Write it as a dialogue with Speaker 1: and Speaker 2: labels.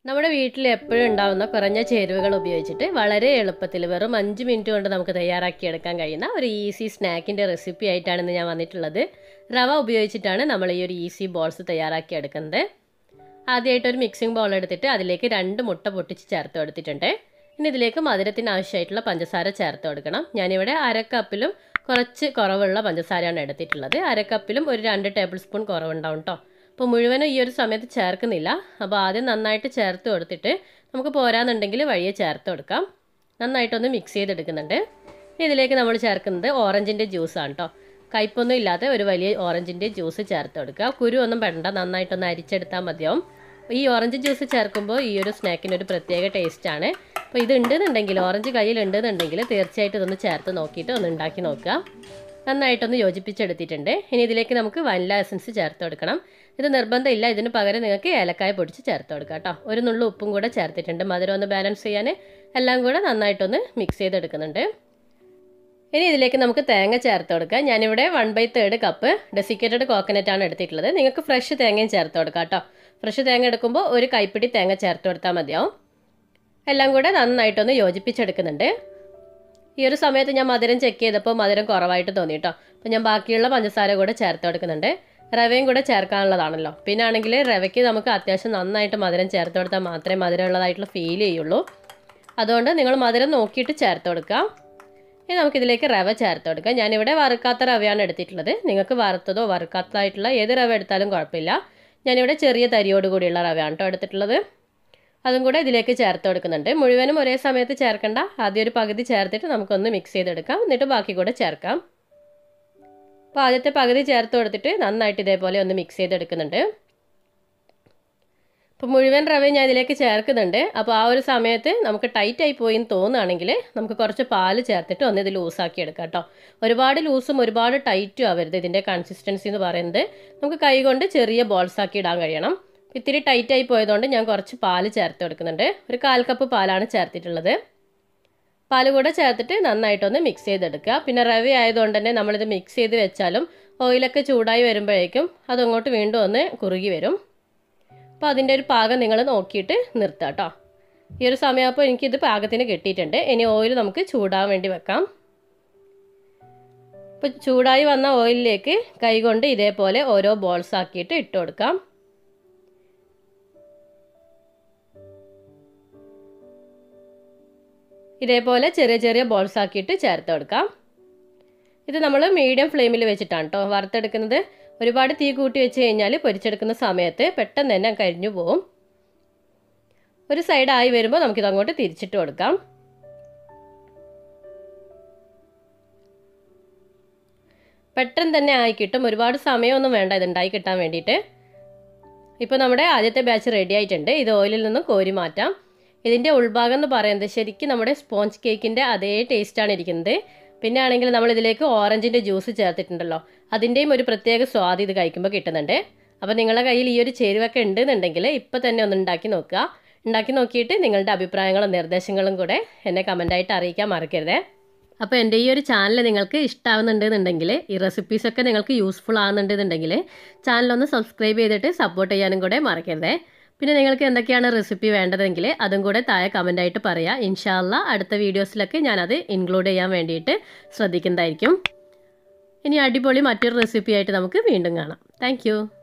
Speaker 1: നമ്മുടെ വീട്ടിൽ എപ്പോഴും ഉണ്ടാവുന്ന കുറഞ്ഞ ചേരുവകൾ ഉപയോഗിച്ചിട്ട് വളരെ എളുപ്പത്തിൽ വെറും അഞ്ച് മിനിറ്റ് കൊണ്ട് നമുക്ക് തയ്യാറാക്കിയെടുക്കാൻ കഴിയുന്ന ഒരു ഈസി സ്നാക്കിൻ്റെ റെസിപ്പി ആയിട്ടാണ് ഇന്ന് ഞാൻ വന്നിട്ടുള്ളത് റവ ഉപയോഗിച്ചിട്ടാണ് നമ്മൾ ഈ ഒരു ഈസി ബോൾസ് തയ്യാറാക്കിയെടുക്കുന്നത് ആദ്യമായിട്ട് ഒരു മിക്സിംഗ് ബൗൾ എടുത്തിട്ട് അതിലേക്ക് രണ്ട് മുട്ട പൊട്ടിച്ച് ചേർത്ത് കൊടുത്തിട്ടുണ്ട് ഇനി ഇതിലേക്ക് മധുരത്തിന് ആവശ്യമായിട്ടുള്ള പഞ്ചസാര ചേർത്ത് കൊടുക്കണം ഞാനിവിടെ അര കപ്പിലും കുറച്ച് കുറവുള്ള പഞ്ചസാരയാണ് എടുത്തിട്ടുള്ളത് അര കപ്പിലും ഒരു രണ്ട് ടേബിൾ സ്പൂൺ കുറവുണ്ടാവും കേട്ടോ അപ്പോൾ മുഴുവനും ഈ ഒരു സമയത്ത് ചേർക്കുന്നില്ല അപ്പോൾ ആദ്യം നന്നായിട്ട് ചേർത്ത് കൊടുത്തിട്ട് നമുക്ക് പോരാന്നുണ്ടെങ്കിൽ വഴിയെ ചേർത്ത് കൊടുക്കാം നന്നായിട്ടൊന്ന് മിക്സ് ചെയ്തെടുക്കുന്നുണ്ട് ഇനി ഇതിലേക്ക് നമ്മൾ ചേർക്കുന്നത് ഓറഞ്ചിൻ്റെ ജ്യൂസാണ് കേട്ടോ കയ്പൊന്നും ഇല്ലാത്ത ഒരു വലിയ ഓറഞ്ചിൻ്റെ ജ്യൂസ് ചേർത്ത് കൊടുക്കുക കുരു ഒന്നും പെടണ്ട നന്നായിട്ടൊന്ന് അരിച്ചെടുത്താൽ മതിയാവും ഈ ഓറഞ്ച് ജ്യൂസ് ചേർക്കുമ്പോൾ ഈ ഒരു സ്നാക്കിന് ഒരു പ്രത്യേക ടേസ്റ്റാണ് അപ്പോൾ ഇത് ഉണ്ടെന്നുണ്ടെങ്കിൽ ഓറഞ്ച് കയ്യിലുണ്ടെന്നുണ്ടെങ്കിൽ തീർച്ചയായിട്ടും ഇതൊന്ന് ചേർത്ത് നോക്കിയിട്ട് ഒന്ന് ഉണ്ടാക്കി നോക്കുക നന്നായിട്ടൊന്ന് യോജിപ്പിച്ചെടുത്തിട്ടുണ്ട് ഇനി ഇതിലേക്ക് നമുക്ക് വനില എസൻസ് ചേർത്ത് കൊടുക്കണം ഇത് നിർബന്ധമില്ല ഇതിന് പകരം നിങ്ങൾക്ക് ഏലക്കായ പൊടിച്ച് ചേർത്ത് കൊടുക്കുക കേട്ടോ ഒരു നുള്ളു ഉപ്പും കൂടെ ചേർത്തിട്ടുണ്ട് മധുരം ഒന്ന് ബാലൻസ് ചെയ്യാൻ എല്ലാം കൂടെ നന്നായിട്ടൊന്ന് മിക്സ് ചെയ്തെടുക്കുന്നുണ്ട് ഇനി ഇതിലേക്ക് നമുക്ക് തേങ്ങ ചേർത്ത് കൊടുക്കാം ഞാനിവിടെ one by third cup desiccated coconut ആണ് എടുത്തിട്ടുള്ളത് നിങ്ങൾക്ക് ഫ്രഷ് തേങ്ങയും ചേർത്ത് കൊടുക്കാം കേട്ടോ ഫ്രഷ് തേങ്ങ എടുക്കുമ്പോൾ ഒരു കൈപ്പിടി തേങ്ങ ചേർത്ത് കൊടുത്താൽ മതിയാവും എല്ലാം കൂടെ നന്നായിട്ടൊന്ന് യോജിപ്പിച്ചെടുക്കുന്നുണ്ട് ഈ ഒരു സമയത്ത് ഞാൻ മധുരം ചെക്ക് ചെയ്തപ്പോൾ മധുരം കുറവായിട്ട് തോന്നി കേട്ടോ അപ്പോൾ ഞാൻ ബാക്കിയുള്ള പഞ്ചസാര കൂടെ ചേർത്ത് കൊടുക്കുന്നുണ്ട് റവയും കൂടെ ചേർക്കാനുള്ളതാണല്ലോ പിന്നെ ആണെങ്കിൽ റവയ്ക്ക് നമുക്ക് അത്യാവശ്യം നന്നായിട്ട് മധുരം ചേർത്ത് കൊടുത്താൽ മാത്രമേ മധുരമുള്ളതായിട്ടുള്ള ഫീൽ ചെയ്യുള്ളൂ അതുകൊണ്ട് നിങ്ങൾ മധുരം നോക്കിയിട്ട് ചേർത്ത് കൊടുക്കുക ഇനി നമുക്കിതിലേക്ക് റവ ചേർത്ത് കൊടുക്കാം ഞാനിവിടെ വറുക്കാത്ത റവയാണ് എടുത്തിട്ടുള്ളത് നിങ്ങൾക്ക് വറുത്തതോ വറുക്കാത്തതായിട്ടുള്ള ഏത് റവ എടുത്താലും കുഴപ്പമില്ല ഞാനിവിടെ ചെറിയ തരിയോട് കൂടിയുള്ള റവയാണ് കേട്ടോ എടുത്തിട്ടുള്ളത് അതും കൂടെ ഇതിലേക്ക് ചേർത്ത് കൊടുക്കുന്നുണ്ട് മുഴുവനും ഒരേ സമയത്ത് ചേർക്കണ്ട ആദ്യം ഒരു പകുതി ചേർത്തിട്ട് നമുക്കൊന്ന് മിക്സ് ചെയ്തെടുക്കാം എന്നിട്ട് ബാക്കി കൂടെ ചേർക്കാം അപ്പോൾ ആദ്യത്തെ പകുതി ചേർത്ത് കൊടുത്തിട്ട് നന്നായിട്ട് ഇതേപോലെ ഒന്ന് മിക്സ് ചെയ്തെടുക്കുന്നുണ്ട് അപ്പോൾ മുഴുവൻ റവ ഞാൻ ഇതിലേക്ക് ചേർക്കുന്നുണ്ട് അപ്പോൾ ആ ഒരു സമയത്ത് നമുക്ക് ടൈറ്റ് ആയി പോയി എന്ന് തോന്നുകയാണെങ്കിൽ നമുക്ക് കുറച്ച് പാല് ചേർത്തിട്ട് ഒന്ന് ഇത് ലൂസാക്കി എടുക്കാം കേട്ടോ ഒരുപാട് ലൂസും ഒരുപാട് ടൈറ്റും ആവരുത് ഇതിൻ്റെ കൺസിസ്റ്റൻസി എന്ന് പറയുന്നത് നമുക്ക് കൈ കൊണ്ട് ചെറിയ ബോൾസ് ആക്കി ഇടാൻ കഴിയണം ഇത്തിരി ടൈറ്റ് ആയി പോയതുകൊണ്ട് ഞാൻ കുറച്ച് പാല് ചേർത്ത് കൊടുക്കുന്നുണ്ട് ഒരു കാൽ കപ്പ് പാലാണ് ചേർത്തിട്ടുള്ളത് പാല് കൂടെ ചേർത്തിട്ട് നന്നായിട്ടൊന്ന് മിക്സ് ചെയ്തെടുക്കുക പിന്നെ റവ ആയതുകൊണ്ട് തന്നെ നമ്മളിത് മിക്സ് ചെയ്ത് വെച്ചാലും ഓയിലൊക്കെ ചൂടായി വരുമ്പോഴേക്കും അതങ്ങോട്ട് വീണ്ടും ഒന്ന് കുറുകി വരും അപ്പോൾ അതിൻ്റെ ഒരു പാകം നിങ്ങൾ നോക്കിയിട്ട് നിർത്തുക കേട്ടോ ഈ ഒരു സമയമാകുമ്പോൾ എനിക്കിത് പാകത്തിന് കിട്ടിയിട്ടുണ്ട് ഇനി ഓയിൽ നമുക്ക് ചൂടാൻ വേണ്ടി വെക്കാം ഇപ്പോൾ ചൂടായി വന്ന ഓയിലിലേക്ക് കൈകൊണ്ട് ഇതേപോലെ ഓരോ ബോൾസ് ആക്കിയിട്ട് ഇട്ട് കൊടുക്കാം ഇതേപോലെ ചെറിയ ചെറിയ ബോൾസ് ആക്കിയിട്ട് ചേർത്ത് കൊടുക്കാം ഇത് നമ്മൾ മീഡിയം ഫ്ലെയിമിൽ വെച്ചിട്ടാണ് കേട്ടോ വറുത്തെടുക്കുന്നത് ഒരുപാട് തീ കൂട്ടി വെച്ച് കഴിഞ്ഞാൽ പൊരിച്ചെടുക്കുന്ന സമയത്ത് പെട്ടെന്ന് തന്നെ കരിഞ്ഞു പോകും ഒരു സൈഡ് ആയി വരുമ്പോൾ നമുക്കിത് അങ്ങോട്ട് തിരിച്ചിട്ട് കൊടുക്കാം പെട്ടെന്ന് തന്നെ ആയി കിട്ടും ഒരുപാട് സമയമൊന്നും വേണ്ട ഇത് ഉണ്ടായി കിട്ടാൻ വേണ്ടിയിട്ട് ഇപ്പോൾ നമ്മുടെ ആദ്യത്തെ ബാച്ച് റെഡി ആയിട്ടുണ്ട് ഇത് ഓയിലിൽ നിന്നും കോരി മാറ്റാം ഇതിൻ്റെ ഉൾഭാഗം എന്ന് പറയുന്നത് ശരിക്കും നമ്മുടെ സ്പോഞ്ച് കേക്കിൻ്റെ അതേ ടേസ്റ്റാണ് ഇരിക്കുന്നത് പിന്നെ ആണെങ്കിൽ നമ്മൾ ഇതിലേക്ക് ഓറഞ്ചിൻ്റെ ജ്യൂസ് ചേർത്തിട്ടുണ്ടല്ലോ അതിൻ്റെയും ഒരു പ്രത്യേക സ്വാദ് ഇത് കഴിക്കുമ്പോൾ കിട്ടുന്നുണ്ട് അപ്പോൾ നിങ്ങളുടെ കയ്യിൽ ഈ ഒരു ചേരുവൊക്കെ ഉണ്ടെന്നുണ്ടെങ്കിൽ ഇപ്പോൾ തന്നെ ഒന്ന് ഉണ്ടാക്കി നോക്കുക ഉണ്ടാക്കി നോക്കിയിട്ട് നിങ്ങളുടെ അഭിപ്രായങ്ങളും നിർദ്ദേശങ്ങളും കൂടെ എന്നെ കമൻ്റായിട്ട് അറിയിക്കാൻ മറക്കരുതേ അപ്പോൾ എൻ്റെ ഈ ഒരു ചാനൽ നിങ്ങൾക്ക് ഇഷ്ടമാവുന്നുണ്ടെന്നുണ്ടെങ്കിൽ ഈ റെസിപ്പീസൊക്കെ നിങ്ങൾക്ക് യൂസ്ഫുൾ ആവുന്നുണ്ടെന്നുണ്ടെങ്കിൽ ചാനലൊന്ന് സബ്സ്ക്രൈബ് ചെയ്തിട്ട് സപ്പോർട്ട് ചെയ്യാനും കൂടെ മറക്കരുതേ പിന്നെ നിങ്ങൾക്ക് എന്തൊക്കെയാണ് റെസിപ്പി വേണ്ടതെങ്കിൽ അതും കൂടെ താഴെ കമൻ്റായിട്ട് പറയാം ഇൻഷാല്ല അടുത്ത വീഡിയോസിലൊക്കെ ഞാനത് ഇൻക്ലൂഡ് ചെയ്യാൻ വേണ്ടിയിട്ട് ശ്രദ്ധിക്കുന്നതായിരിക്കും ഇനി അടിപൊളി മറ്റൊരു റെസിപ്പി ആയിട്ട് നമുക്ക് വീണ്ടും കാണാം താങ്ക്